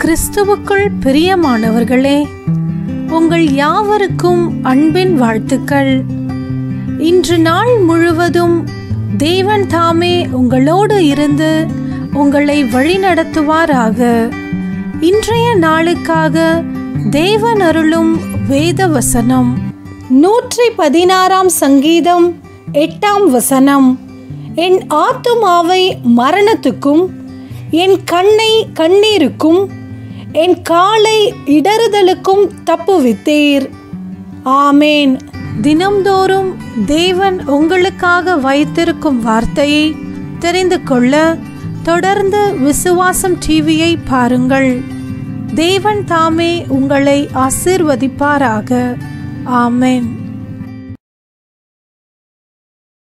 கிறிஸ்துவுக்குள் பிரியமானவர்களே உங்கள் யாவருக்கும் அன்பின் வாழ்த்துக்கள் இன்று நாள் முழுவதும் தேவன் தாமே உங்களோடு இருந்து உங்களை வழிநடத்துவாராக இன்றைய நாளுக்காக தேவன் அருளும் வேத வசனம் நூற்றி பதினாறாம் சங்கீதம் எட்டாம் வசனம் என் ஆத்துமாவை மரணத்துக்கும் என் கண்ணை கண்ணீருக்கும் என் காலை இடறுதலுக்கும் தப்புவித்தீர் ஆமேன் தினம்தோறும் தேவன் உங்களுக்காக வைத்திருக்கும் வார்த்தையை தெரிந்து கொள்ள தொடர்ந்து விசுவாசம் டிவியை பாருங்கள் தேவன் தாமே உங்களை ஆசிர்வதிப்பாராக ஆமென்